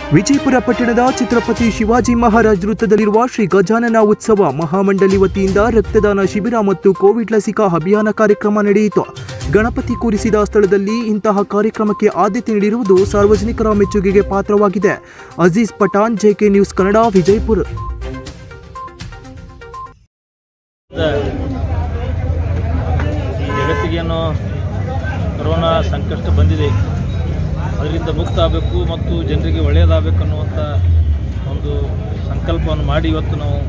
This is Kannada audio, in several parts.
ವಿಜಯಪುರ ಪಟ್ಟಣದ ಛತ್ರಪತಿ ಶಿವಾಜಿ ಮಹಾರಾಜ್ ವೃತ್ತದಲ್ಲಿರುವ ಶ್ರೀ ಗಜಾನನ ಉತ್ಸವ ಮಹಾಮಂಡಳಿ ವತಿಯಿಂದ ರಕ್ತದಾನ ಶಿಬಿರ ಮತ್ತು ಕೋವಿಡ್ ಲಸಿಕಾ ಅಭಿಯಾನ ಕಾರ್ಯಕ್ರಮ ನಡೆಯಿತು ಗಣಪತಿ ಕೂರಿಸಿದ ಸ್ಥಳದಲ್ಲಿ ಇಂತಹ ಕಾರ್ಯಕ್ರಮಕ್ಕೆ ಆದ್ಯತೆ ನೀಡಿರುವುದು ಸಾರ್ವಜನಿಕರ ಮೆಚ್ಚುಗೆಗೆ ಪಾತ್ರವಾಗಿದೆ ಅಜೀಜ್ ಪಠಾಣ್ ಜೆಕೆ ನ್ಯೂಸ್ ಕನ್ನಡ ವಿಜಯಪುರ ಈ ಜಗತ್ತಿಗೇನು ಕೊರೋನಾ ಸಂಕಷ್ಟ ಬಂದಿದೆ ಅದರಿಂದ ಮುಕ್ತ ಆಗಬೇಕು ಮತ್ತು ಜನರಿಗೆ ಒಳ್ಳೆಯದಾಗಬೇಕು ಅನ್ನುವಂಥ ಒಂದು ಸಂಕಲ್ಪವನ್ನು ಮಾಡಿ ಇವತ್ತು ನಾವು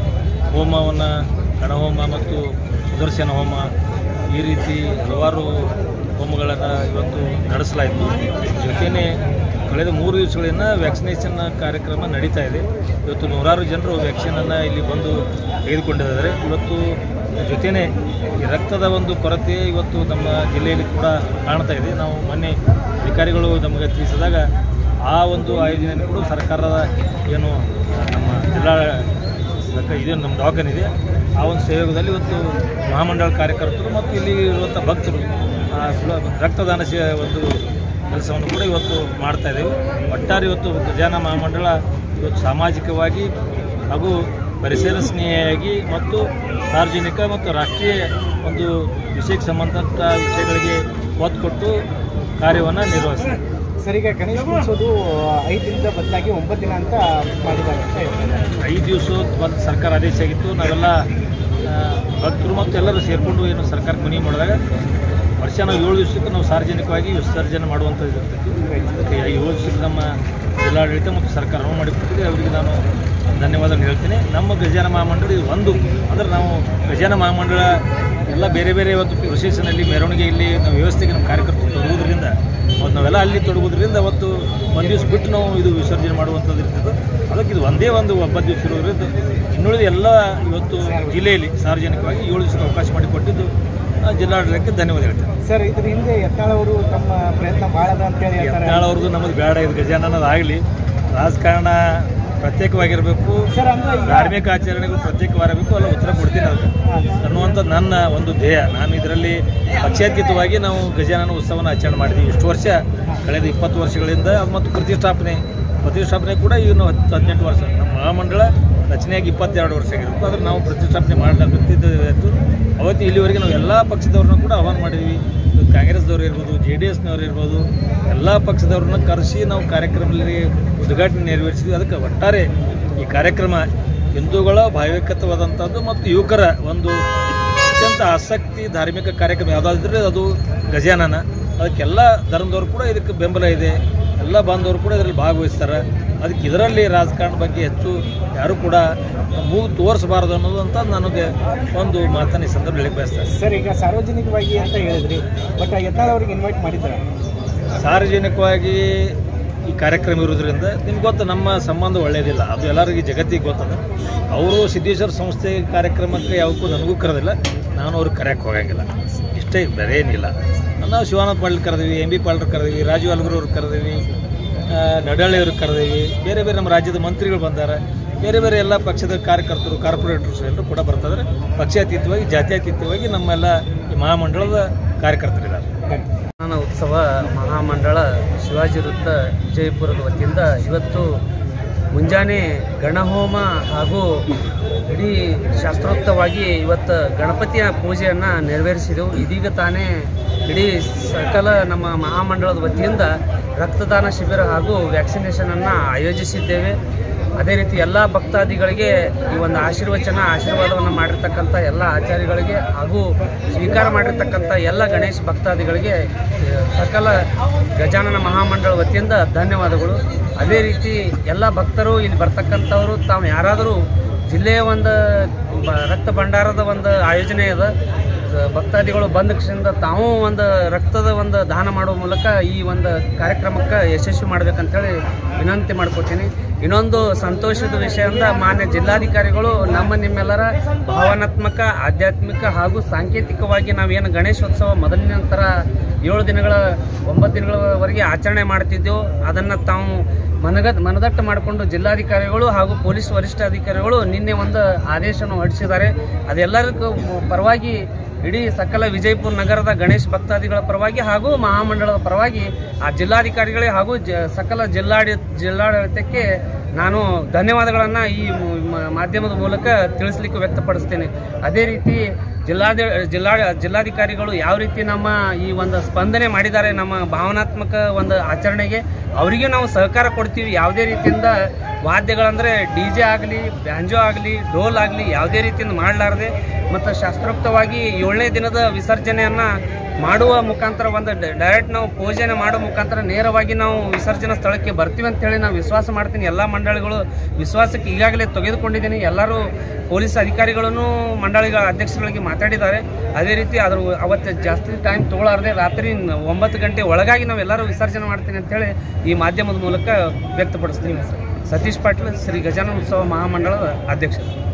ಹೋಮವನ್ನು ಗಣಹೋಮ ಮತ್ತು ಸುದರ್ಶನ ಹೋಮ ಈ ರೀತಿ ಹಲವಾರು ಹೋಮಗಳನ್ನು ಇವತ್ತು ನಡೆಸಲಾಯಿತು ಜೊತೆಯೇ ಕಳೆದ ಮೂರು ದಿವಸಗಳಿಂದ ವ್ಯಾಕ್ಸಿನೇಷನ್ ಕಾರ್ಯಕ್ರಮ ನಡೀತಾ ಇದೆ ಇವತ್ತು ನೂರಾರು ಜನರು ವ್ಯಾಕ್ಸಿನನ್ನು ಇಲ್ಲಿ ಬಂದು ತೆಗೆದುಕೊಂಡಿದ್ದಾರೆ ಇವತ್ತು ಜೊತೆಯೇ ಈ ರಕ್ತದ ಒಂದು ಕೊರತೆ ಇವತ್ತು ನಮ್ಮ ಜಿಲ್ಲೆಯಲ್ಲಿ ಕೂಡ ಕಾಣ್ತಾ ಇದೆ ನಾವು ಮೊನ್ನೆ ಅಧಿಕಾರಿಗಳು ನಮಗೆ ತಿಳಿಸಿದಾಗ ಆ ಒಂದು ಆಯೋಜನೆಯನ್ನು ಕೂಡ ಸರ್ಕಾರದ ಏನು ನಮ್ಮ ಜಿಲ್ಲಾ ಸರ್ಕಾರ ಇದೇನು ನಮ್ಮ ದವಾಖಾನೆ ಇದೆ ಆ ಒಂದು ಸಹಯೋಗದಲ್ಲಿ ಇವತ್ತು ಮಹಾಮಂಡಳ ಕಾರ್ಯಕರ್ತರು ಮತ್ತು ಇಲ್ಲಿ ಇರುವಂಥ ಭಕ್ತರು ಆ ಬ್ಲ- ರಕ್ತದಾನ ಸೇ ಒಂದು ಕೆಲಸವನ್ನು ಕೂಡ ಇವತ್ತು ಮಾಡ್ತಾ ಇದ್ದೇವೆ ಒಟ್ಟಾರೆ ಇವತ್ತು ಗಜಾನ ಮಹಾಮಂಡಳ ಇವತ್ತು ಸಾಮಾಜಿಕವಾಗಿ ಹಾಗೂ ಪರಿಸರ ಸ್ನೇಹಿಯಾಗಿ ಮತ್ತು ಸಾರ್ವಜನಿಕ ಮತ್ತು ರಾಷ್ಟ್ರೀಯ ಒಂದು ವಿಷಯಕ್ಕೆ ಸಂಬಂಧಪಟ್ಟ ವಿಷಯಗಳಿಗೆ ಒತ್ತು ಕೊಟ್ಟು ಕಾರ್ಯವನ್ನು ನಿರ್ವಹಿಸ್ತಾರೆ ಸರ್ ಈಗ ಗಣೇಶ ಕೂರಿಸೋದು ಐದು ದಿನದ ಬದಲಾಗಿ ಒಂಬತ್ತು ದಿನ ಅಂತ ಮಾಡಿದ್ದಾರೆ ಅಂತ ಹೇಳ್ತಾರೆ. ಐದು ದಿವಸ ಒಂದು ಸರ್ಕಾರ ಆದೇಶ ಆಗಿತ್ತು ನಾವೆಲ್ಲ ಆ, ಭಕ್ತರು ಮತ್ತು ಎಲ್ಲರೂ ಸೇರಿಕೊಂಡು ಏನು ಸರ್ಕಾರಕ್ಕೆ ಮನವಿ ಮಾಡಿದಾಗ ವರ್ಷ ನಾವು ಏಳು ದಿವಸಕ್ಕೆ ನಾವು ಸಾರ್ವಜನಿಕವಾಗಿ ವಿಸರ್ಜನೆ ಮಾಡುವಂಥದ್ದು ಇರ್ತೈತಿ ಅದಕ್ಕೆ ಏಳು ದಿವಸಕ್ಕೆ ನಮ್ಮ ಜಿಲ್ಲಾಡಳಿತ ಮತ್ತು ಸರ್ಕಾರ ಅನುವು ಮಾಡಿಕೊಟ್ಟಿದೆ ಅವರಿಗೆ ನಾನು ಧನ್ಯವಾದ ಹೇಳ್ತೀನಿ ನಮ್ಮ ಗಜಾನ ಮಹಾಮಂಡಳ ಇದು ಒಂದು ಅಂದರೆ ನಾವು ಗಜಾನ ಮಹಾಮಂಡಳ ಎಲ್ಲ ಬೇರೆ ಬೇರೆ ಇವತ್ತು ಪ್ರೊಸೆಷನಲ್ಲಿ ಮೆರವಣಿಗೆ ಇಲ್ಲಿ ನಾವು ವ್ಯವಸ್ಥೆಗೆ ನಮ್ಮ ಕಾರ್ಯಕರ್ತರು ತೊಡಗೋದ್ರಿಂದ ಅವತ್ತು ನಾವೆಲ್ಲ ಅಲ್ಲಿ ತೊಡಗೋದ್ರಿಂದ ಅವತ್ತು ಒಂದು ದಿವಸ ಬಿಟ್ಟು ನಾವು ಇದು ವಿಸರ್ಜನೆ ಮಾಡುವಂಥದ್ದು ಇರ್ತದೆ ಅದಕ್ಕೆ ಇದು ಒಂದೇ ಒಂದು ಒಬ್ಬ ದಿವಸ ಇರೋದ್ರಿಂದ ಇನ್ನುಳಿದ ಎಲ್ಲ ಇವತ್ತು ಜಿಲ್ಲೆಯಲ್ಲಿ ಸಾರ್ವಜನಿಕವಾಗಿ ಏಳು ದಿವಸದ ಅವಕಾಶ ಮಾಡಿಕೊಟ್ಟಿದ್ದು ಆ, ಜಿಲ್ಲಾಡಳಿತಕ್ಕೆ ಧನ್ಯವಾದ ಹೇಳ್ತೇನೆ ಸರ್ ಇದ್ರ ಹಿಂದೆ ಯತ್ನಾಳವರು ತಮ್ಮ ಪ್ರಯತ್ನ ಭಾಳದ ಅಂತೇಳಿ ಹೇಳ್ತಾರೆ ಯತ್ನಾಳವ್ರದ್ದು ನಮಗೆ ಬೇಡ ಇದು ಗಜಾನನದು ಆಗಲಿ ರಾಜಕಾರಣ ಪ್ರತ್ಯೇಕವಾಗಿರಬೇಕು ಸರ್ ಅಂದ್ರೆ ಈಗ ಧಾರ್ಮಿಕ ಆಚರಣೆಗಳು ಪ್ರತ್ಯೇಕವಾಗಿರಬೇಕು ಅಲ್ಲ ಉತ್ತರ ಕೊಡ್ತೀನಿ ಅದಕ್ಕೆ ಅನ್ನುವಂಥ ನನ್ನ ಒಂದು ಧ್ಯೇಯ ನಾನು ಇದರಲ್ಲಿ ಪಕ್ಷಾತೀತವಾಗಿ ನಾವು ಗಜಾನನ ಉತ್ಸವನ ಆಚರಣೆ ಮಾಡಿದ್ದೀವಿ ಇಷ್ಟು ವರ್ಷ ಕಳೆದ ಇಪ್ಪತ್ತು ವರ್ಷಗಳಿಂದ ಮತ್ತು ಪ್ರತಿಷ್ಠಾಪನೆ ಪ್ರತಿಷ್ಠಾಪನೆ ಕೂಡ ಇನ್ನು ಹತ್ತು ಹದಿನೆಂಟು ವರ್ಷ ನಮ್ಮ ಮಹಾಮಂಡಳ ರಚನೆಯಾಗಿ ಇಪ್ಪತ್ತೆರಡು ವರ್ಷ ಆಗಿರ್ಬೇಕು ಆದರೆ ನಾವು ಪ್ರತಿಷ್ಠಾಪನೆ ಮಾಡಲಾಗುತ್ತಿದ್ದು ಅವತ್ತು ಇಲ್ಲಿವರೆಗೆ ನಾವು ಎಲ್ಲ ಪಕ್ಷದವ್ರನ್ನ ಕೂಡ ಆಹ್ವಾನ ಮಾಡಿದ್ವಿ ಕಾಂಗ್ರೆಸ್ದವ್ರು ಇರ್ಬೋದು ಜೆ ಡಿ ಎಸ್ನವ್ರು ಇರ್ಬೋದು ಎಲ್ಲ ಪಕ್ಷದವ್ರನ್ನ ಕರೆಸಿ ನಾವು ಕಾರ್ಯಕ್ರಮದಲ್ಲಿ ಉದ್ಘಾಟನೆ ನೆರವೇರಿಸಿದ್ವಿ ಅದಕ್ಕೆ ಒಟ್ಟಾರೆ ಈ ಕಾರ್ಯಕ್ರಮ ಹಿಂದೂಗಳ ಭಾವೈಕ್ಯತವಾದಂಥದ್ದು ಮತ್ತು ಯುವಕರ ಒಂದು ಅತ್ಯಂತ ಆಸಕ್ತಿ ಧಾರ್ಮಿಕ ಕಾರ್ಯಕ್ರಮ ಯಾವುದಾದ್ರೆ ಅದು ಗಜಾನನ ಅದಕ್ಕೆಲ್ಲ ಧರ್ಮದವರು ಕೂಡ ಇದಕ್ಕೆ ಬೆಂಬಲ ಇದೆ ಎಲ್ಲ ಬಾಂಧವರು ಕೂಡ ಇದರಲ್ಲಿ ಭಾಗವಹಿಸ್ತಾರೆ ಅದಕ್ಕೆ ಇದರಲ್ಲಿ ರಾಜಕಾರಣ ಬಗ್ಗೆ ಹೆಚ್ಚು ಯಾರು ಕೂಡ ಮೂಗು ತೋರಿಸಬಾರದು ಅನ್ನೋದು ಅಂತ ನನಗೆ ಒಂದು ಮಾತನ್ನ ಈ ಸಂದರ್ಭ ಹೇಳಕ್ಕೆ ಬಯಸ್ತಾರೆ ಸರ್ ಈಗ ಸಾರ್ವಜನಿಕವಾಗಿ ಅಂತ ಹೇಳಿದ್ರಿ ಬಟ್ ಯತ್ನಾಳ್ ಅವ್ರಿಗೆ ಇನ್ವೈಟ್ ಮಾಡಿದ್ದಾರೆ ಸಾರ್ವಜನಿಕವಾಗಿ ಈ ಕಾರ್ಯಕ್ರಮ ಇರೋದ್ರಿಂದ ನಿಮ್ಗೆ ಗೊತ್ತು ನಮ್ಮ ಸಂಬಂಧ ಒಳ್ಳೆಯದಿಲ್ಲ ಅದು ಎಲ್ಲರಿಗೂ ಜಗತ್ತಿಗೆ ಗೊತ್ತದ ಅವರು ಸಿದ್ದೇಶ್ವರ ಸಂಸ್ಥೆ ಕಾರ್ಯಕ್ರಮಕ್ಕೆ ಯಾವಕ್ಕೂ ನನಗೂ ಕರೆದಿಲ್ಲ ನಾನು ಅವ್ರಿಗೆ ಕರೆಯಕ್ಕೆ ಹೋಗಂಗಿಲ್ಲ ಇಷ್ಟೇ ಬೇರೆ ಏನಿಲ್ಲ ನಾವು ಶಿವಾನಂದ ಪಾಟೀಲ್ ಕರೆದೀವಿ ಎಂ ಬಿ ಪಾಟೀಲ್ ಕರೆದೀವಿ ರಾಜೀವ್ ಅಲ್ಗೂರ್ ಅವ್ರಿಗೆ ಕರೆದೀವಿ ಆ, ನಡಹಳ್ಳಿ ಅವ್ರಿಗೆ ಕರೆದೀವಿ ಬೇರೆ ಬೇರೆ ನಮ್ಮ ರಾಜ್ಯದ ಮಂತ್ರಿಗಳು ಬಂದಾರೆ ಬೇರೆ ಬೇರೆ ಎಲ್ಲ ಪಕ್ಷದ ಕಾರ್ಯಕರ್ತರು ಕಾರ್ಪೊರೇಟರ್ಸ್ ಎಲ್ಲರೂ ಕೂಡ ಬರ್ತಾರೆ ಪಕ್ಷಾತೀತವಾಗಿ ಜಾತ್ಯತೀತವಾಗಿ ನಮ್ಮೆಲ್ಲ ಈ ಮಹಾಮಂಡಳದ ಕಾರ್ಯಕರ್ತರಿದ್ದಾರೆ ಗಣನ ಉತ್ಸವ ಮಹಾಮಂಡಳ ಶಿವಾಜಿ ವೃತ್ತ ವಿಜಯಪುರದ ವತಿಯಿಂದ ಇವತ್ತು ಮುಂಜಾನೆ ಗಣಹೋಮ ಹಾಗೂ ಇಡೀ ಶಾಸ್ತ್ರೋಕ್ತವಾಗಿ ಇವತ್ತು ಗಣಪತಿಯ ಪೂಜೆಯನ್ನು ನೆರವೇರಿಸಿದೆವು ಇದೀಗ ತಾನೇ ಇಡೀ ಸಕಲ ನಮ್ಮ ಮಹಾಮಂಡಳದ ವತಿಯಿಂದ ರಕ್ತದಾನ ಶಿಬಿರ ಹಾಗೂ ವ್ಯಾಕ್ಸಿನೇಷನನ್ನು ಆಯೋಜಿಸಿದ್ದೇವೆ ಅದೇ ರೀತಿ ಎಲ್ಲ ಭಕ್ತಾದಿಗಳಿಗೆ ಈ ಒಂದು ಆಶೀರ್ವಚನ ಆಶೀರ್ವಾದವನ್ನು ಮಾಡಿರ್ತಕ್ಕಂಥ ಎಲ್ಲ ಆಚಾರ್ಯಗಳಿಗೆ ಹಾಗೂ ಸ್ವೀಕಾರ ಮಾಡಿರ್ತಕ್ಕಂಥ ಎಲ್ಲ ಗಣೇಶ ಭಕ್ತಾದಿಗಳಿಗೆ ಆ, ಸಕಲ ಗಜಾನನ ಮಹಾಮಂಡಳ ವತಿಯಿಂದ ಧನ್ಯವಾದಗಳು ಅದೇ ರೀತಿ ಎಲ್ಲ ಭಕ್ತರು ಇಲ್ಲಿ ಬರ್ತಕ್ಕಂಥವರು ತಾವು ಯಾರಾದರೂ ಜಿಲ್ಲೆಯ ಒಂದು ಬ- ರಕ್ತ ಭಂಡಾರದ ಒಂದು ಆಯೋಜನೆ ಅದ ಭಕ್ತಾದಿಗಳು ಬಂದ ಕ್ಷಣದಿಂದ ತಾವು ಒಂದು ರಕ್ತದ ಒಂದು ದಾನ ಮಾಡುವ ಮೂಲಕ ಈ ಒಂದು ಕಾರ್ಯಕ್ರಮಕ್ಕೆ ಯಶಸ್ವಿ ಮಾಡ್ಬೇಕಂತೇಳಿ ವಿನಂತಿ ಮಾಡ್ಕೋತೀನಿ ಇನ್ನೊಂದು ಸಂತೋಷದ ವಿಷಯ ಅಂದ್ರೆ ಮಾನ್ಯ ಜಿಲ್ಲಾಧಿಕಾರಿಗಳು ನಮ್ಮ ನಿಮ್ಮೆಲ್ಲರ ಭಾವನಾತ್ಮಕ ಆಧ್ಯಾತ್ಮಿಕ ಹಾಗೂ ಸಾಂಕೇತಿಕವಾಗಿ ನಾವೇನು ಗಣೇಶೋತ್ಸವ ಮೊದಲಿನ ನಂತರ ಏಳು ದಿನಗಳ ಒಂಬತ್ತು ದಿನಗಳವರೆಗೆ ಆಚರಣೆ ಮಾಡ್ತಿದ್ದೆವು ಅದನ್ನು ತಾವು ಮನಗ ಮನದಟ್ಟು ಮಾಡಿಕೊಂಡು ಜಿಲ್ಲಾಧಿಕಾರಿಗಳು ಹಾಗೂ ಪೊಲೀಸ್ ವರಿಷ್ಠಾಧಿಕಾರಿಗಳು ನಿನ್ನೆ ಒಂದು ಆದೇಶವನ್ನು ಹೊರಡಿಸಿದ್ದಾರೆ ಅದೆಲ್ಲರಿಗೂ ಪರವಾಗಿ ಇಡೀ ಸಕಲ ವಿಜಯಪುರ ನಗರದ ಗಣೇಶ್ ಭಕ್ತಾದಿಗಳ ಪರವಾಗಿ ಹಾಗೂ ಮಹಾಮಂಡಳದ ಪರವಾಗಿ ಆ ಜಿಲ್ಲಾಧಿಕಾರಿಗಳೇ ಹಾಗೂ ಜ ಸಕಲ ಜಿಲ್ಲಾಡಿ ಜಿಲ್ಲಾಡಳಿತಕ್ಕೆ ನಾನು ಧನ್ಯವಾದಗಳನ್ನು ಈ ಮು- ಮ- ಮಾಧ್ಯಮದ ಮೂಲಕ ತಿಳಿಸ್ಲಿಕ್ಕೆ ವ್ಯಕ್ತಪಡಿಸ್ತೇನೆ ಅದೇ ರೀತಿ ಜಿಲ್ಲಾದ ಜಿಲ್ಲಾ ಜಿಲ್ಲಾಧಿಕಾರಿಗಳು ಯಾವ ರೀತಿ ನಮ್ಮ ಈ ಒಂದು ಸ್ಪಂದನೆ ಮಾಡಿದ್ದಾರೆ ನಮ್ಮ ಭಾವನಾತ್ಮಕ ಒಂದು ಆಚರಣೆಗೆ ಅವರಿಗೆ ನಾವು ಸಹಕಾರ ಕೊಡ್ತೀವಿ ಯಾವುದೇ ರೀತಿಯಿಂದ ವಾದ್ಯಗಳಂದರೆ ಡಿ ಜೆ ಆಗಲಿ ಬ್ಯಾಂಜೋ ಆಗಲಿ ಡೋಲ್ ಆಗಲಿ ಯಾವುದೇ ರೀತಿಯಿಂದ ಮಾಡಲಾರದೆ ಮತ್ತು ಶಾಸ್ತ್ರೋಕ್ತವಾಗಿ ಏಳನೇ ದಿನದ ವಿಸರ್ಜನೆಯನ್ನು ಮಾಡುವ ಮುಖಾಂತರ ಒಂದು ಡೈರೆಕ್ಟ್ ನಾವು ಪೂಜೆನ ಮಾಡೋ ಮುಖಾಂತರ ನೇರವಾಗಿ ನಾವು ವಿಸರ್ಜನಾ ಸ್ಥಳಕ್ಕೆ ಬರ್ತೀವಿ ಅಂತೇಳಿ ನಾವು ವಿಶ್ವಾಸ ಮಾಡ್ತೀನಿ ಎಲ್ಲ ಮಂಡಳಿಗಳು ವಿಶ್ವಾಸಕ್ಕೆ ಈಗಾಗಲೇ ತೆಗೆದುಕೊಂಡಿದ್ದೀನಿ ಎಲ್ಲರೂ ಪೊಲೀಸ್ ಅಧಿಕಾರಿಗಳನ್ನು ಮಂಡಳಿಗಳ ಅಧ್ಯಕ್ಷರುಗಳಿಗೆ ಮಾತಾಡಿದ್ದಾರೆ ಅದೇ ರೀತಿ ಅದ್ರ ಅವತ್ತು ಜಾಸ್ತಿ ಟೈಮ್ ತೊಗೊಳಾರ್ದೆ ರಾತ್ರಿ ಒಂಬತ್ತು ಗಂಟೆ ಒಳಗಾಗಿ ನಾವು ಎಲ್ಲರೂ ವಿಸರ್ಜನೆ ಮಾಡ್ತೀನಿ ಅಂತೇಳಿ ಈ ಮಾಧ್ಯಮದ ಮೂಲಕ ವ್ಯಕ್ತಪಡಿಸ್ತೀನಿ ಸತೀಶ್ ಪಾಟೀಲ್ ಶ್ರೀ ಗಜಾನನ ಉತ್ಸವ ಮಹಾಮಂಡಳದ ಅಧ್ಯಕ್ಷರು